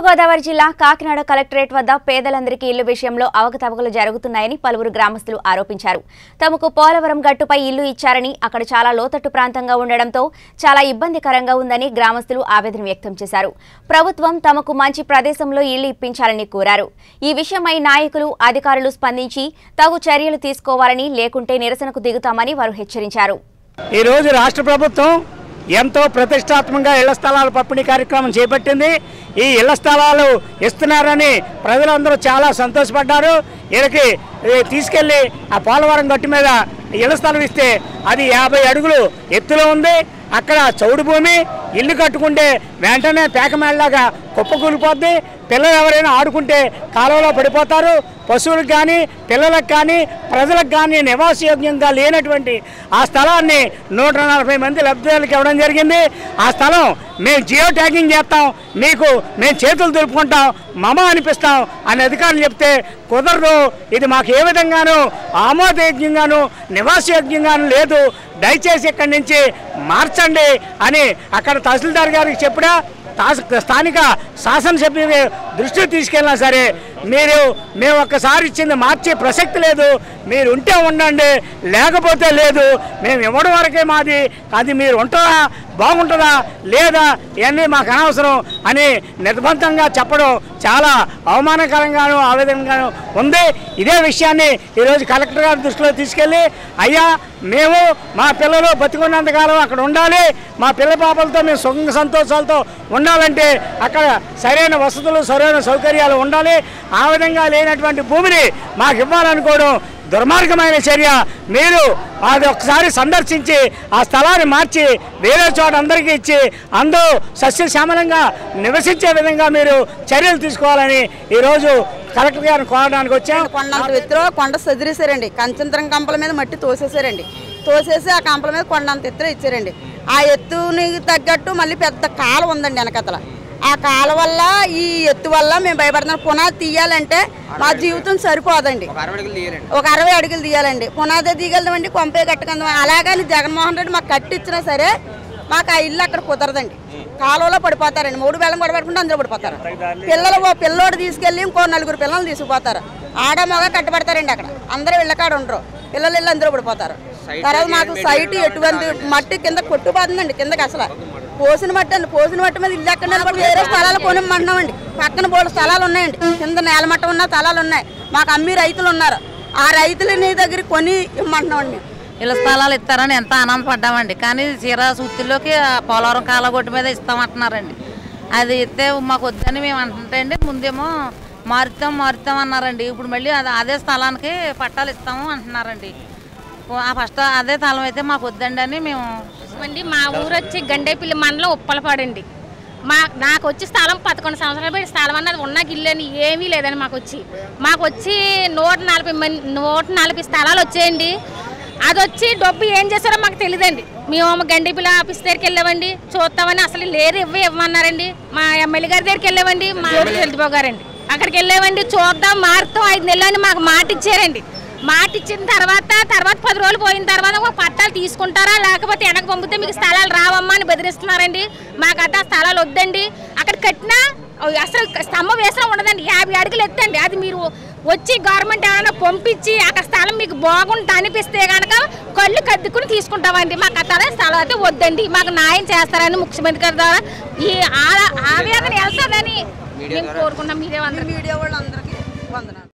తూర్పుగోదావరి జిల్లా కాకినాడ కలెక్టరేట్ వద్ద పేదలందరికీ ఇల్లు విషయంలో అవకతవకలు జరుగుతున్నాయని పలువురు గ్రామస్తులు ఆరోపించారు తమకు పోలవరం గట్టుపై ఇల్లు ఇచ్చారని అక్కడ చాలా లోతట్టు ప్రాంతంగా ఉండడంతో చాలా ఇబ్బందికరంగా ఉందని గ్రామస్తులు ఆవేదన వ్యక్తం చేశారు ప్రభుత్వం తమకు మంచి ప్రదేశంలో ఇల్లు ఇప్పించాలని కోరారు ఈ విషయమై నాయకులు అధికారులు స్పందించి తగు చర్యలు తీసుకోవాలని లేకుంటే నిరసనకు దిగుతామని వారు హెచ్చరించారు ఈ రోజు రాష్ట్ర ప్రభుత్వం ఎంతో ప్రతిష్టాత్మకంగా ఇళ్ల స్థలాల పంపిణీ కార్యక్రమం చేపట్టింది ఈ ఇళ్ల స్థలాలు ఇస్తున్నారని ప్రజలందరూ చాలా సంతోషపడ్డారు వీళ్ళకి ఈ తీసుకెళ్లి ఆ పోలవరం గట్టు మీద ఇళ్ల స్థలం ఇస్తే అది యాభై అడుగులు ఎత్తులో ఉంది అక్కడ చౌడు భూమి ఇల్లు కట్టుకుంటే వెంటనే పేకమేళ్ళలాగా కుప్పకూలిపోద్ది పిల్లలు ఎవరైనా ఆడుకుంటే కాలువలో పడిపోతారు పశువులకు కానీ పిల్లలకు కానీ ప్రజలకు కానీ నివాసయోగ్యంగా లేనటువంటి ఆ స్థలాన్ని నూట నలభై మంది లబ్ధిదారులకు ఇవ్వడం జరిగింది ఆ స్థలం మేము జియో ట్యాగింగ్ చేస్తాం మీకు మేము చేతులు దులుపుకుంటాం మమ అనిపిస్తాం అని అధికారులు చెప్తే కుదరదు ఇది మాకు ఏ విధంగానూ ఆమోదయోగ్యంగాను నివాసయోగ్యంగాను లేదు దయచేసి ఇక్కడి నుంచి మార్చండి అని అక్కడ తహసీల్దార్ గారికి చెప్పినా తాస- స్థానిక శాసనసభ్యుని దృష్టికి తీసుకెళ్ళినా సరే మీరు మేము ఒక్కసారి ఇచ్చింది మార్చే ప్రసక్తి లేదు మీరు ఉంటే ఉండండి లేకపోతే లేదు మేము ఇవ్వడం వరకే మాది అది మీరు ఉంటారా బాగుంటుందా లేదా ఇవన్నీ మాకు అనవసరం అని నిర్బంధంగా చెప్పడం చాలా అవమానకరంగాను ఆవేదనగాను ఉంది ఇదే విషయాన్ని ఈరోజు కలెక్టర్ గారి దృష్టిలో తీసుకెళ్ళి అయ్యా మేము మా పిల్లలు బతికున్నంతకాలం అక్కడ ఉండాలి మా పిల్ల పాపలతో మేము సుఖ సంతోషాలతో ఉండాలంటే అక్కడ సరైన వసతులు సరైన సౌకర్యాలు ఉండాలి ఆ విధంగా లేనటువంటి భూమిని మాకు ఇవ్వాలనుకోవడం దుర్మార్గమైన చర్య మీరు అది ఒకసారి సందర్శించి ఆ స్థలాన్ని మార్చి వేరే చోట అందరికీ ఇచ్చి అందరూ సస్యశ్యామలంగా నివసించే విధంగా మీరు చర్యలు తీసుకోవాలని ఈరోజు కలెక్టర్ గారిని కోరడానికి వచ్చాం కొండంత ఎత్తులో కొండ సదిరేశారండి కంచంతరం కంపల మీద మట్టి తోసేశారండి తోసేసి ఆ కంపల మీద కొండంత ఎత్తులో ఇచ్చారండి ఆ ఎత్తుని తగ్గట్టు మళ్ళీ పెద్ద కాల ఉందండి వెనకతల ఆ కాల వల్ల ఈ ఎత్తు వల్ల మేము భయపడుతున్నాం పునాది తీయాలంటే మా జీవితం సరిపోదండి ఒక అరవై అడుగులు తీయాలండి పునాది తీయగలమండి కొంపే కట్టుకుందాం అలాగని జగన్మోహన్ రెడ్డి మాకు కట్టిచ్చినా సరే మాకు ఆ ఇల్లు అక్కడ కుదరదండి కాలువలో పడిపోతారండి మూడు బెల్లం కూడా పడుకుంటే అందులో పడిపోతారు పిల్లలు ఓ పిల్లోడు తీసుకెళ్ళి ఇంకో నలుగురు పిల్లలు తీసుకుపోతారు ఆడ మగ కట్టబడతారండి అక్కడ అందరూ ఇళ్ళకాడ ఉండరు పిల్లలు ఇల్లు అందరూ పడిపోతారు తర్వాత మాకు సైట్ ఎటువంటి మట్టి కింద కొట్టుపోతుందండి కిందకి అసలు పోసిన మట్టి అండి పోసిన మట్టి మీద ఇల్లు ఎక్కడ నిలబడి వేరే స్థలాలు కొనిమ్మంటున్నామండి పక్కన బోడు స్థలాలు ఉన్నాయండి కింద నేల మట్టం ఉన్న స్థలాలు ఉన్నాయి మాకు అమ్మి రైతులు ఉన్నారు ఆ రైతులు నీ దగ్గర కొని ఇమ్మంటున్నామండి మేము ఇళ్ళ స్థలాలు ఇస్తారని ఎంత ఆనందపడ్డామండి కానీ చీర సుత్తిలోకి ఆ పోలవరం కాలగొట్టు మీద ఇస్తామంటున్నారండి అది ఇస్తే మాకు వద్దని మేము అంటుంటే అండి ముందేమో మారుతాం మారుతాం అన్నారండి ఇప్పుడు మళ్ళీ అది అదే స్థలానికి పట్టాలు ఇస్తాము అంటున్నారండి ఓ- ఆ ఫస్ట్ అదే స్థలం అయితే మాకు వద్దండి అని మేము అండి మా ఊరు వచ్చి గండేపల్లి మండలం ఉప్పలపాడండి మా నాకు వచ్చి స్థలం పదకొండు సంవత్సరాలు పెట్టి స్థలం అన్నది ఉన్న గిల్లు అని ఏమీ లేదండి మాకు వచ్చి మాకు వచ్చి నూట నలభై మంది నూట నలభై స్థలాలు వచ్చాయండి అది వచ్చి డబ్బు ఏం చేస్తారో మాకు తెలియదండి మేము గండిపిల్ల ఆఫీస్ దగ్గరికి వెళ్ళామండి చూస్తామని అసలు లేరు ఇవ్వ ఇవ్వమన్నారండి మా ఎమ్మెల్యే గారి దగ్గరికి వెళ్ళామండి మా వెళ్తిబాబు గారండి అక్కడికి వెళ్ళామండి చూద్దాం మారుతాం ఐదు నెలలు అని మాకు మాట ఇచ్చారండి మాట ఇచ్చిన తర్వాత తర్వాత పది రోజులు పోయిన తర్వాత ఒక పట్టాలు తీసుకుంటారా లేకపోతే వెనక పంపితే మీకు స్థలాలు రావమ్మా అని బెదిరిస్తున్నారండి మాకు అట్లా స్థలాలు వద్దండి అక్కడ కట్టినా అవి అసలు స్తంభం వేసినా ఉండదండి యాభై అడుగులు ఎత్తండి అది మీరు వచ్చి గవర్నమెంట్ ఏమైనా పంపించి అక్కడ స్థలం మీకు బాగుంటుంది అనిపిస్తే కనుక కళ్ళు కద్దుకుని తీసుకుంటామండి మాకు అట్లా స్థలం అయితే వద్దండి మాకు న్యాయం చేస్తారని ముఖ్యమంత్రి గారి ద్వారా ఈ ఆ- ఆవేదన వెళ్తుందని మేము కోరుకున్నాం మీరే అందరూ మీడియా వాళ్ళందరికీ వందనాలు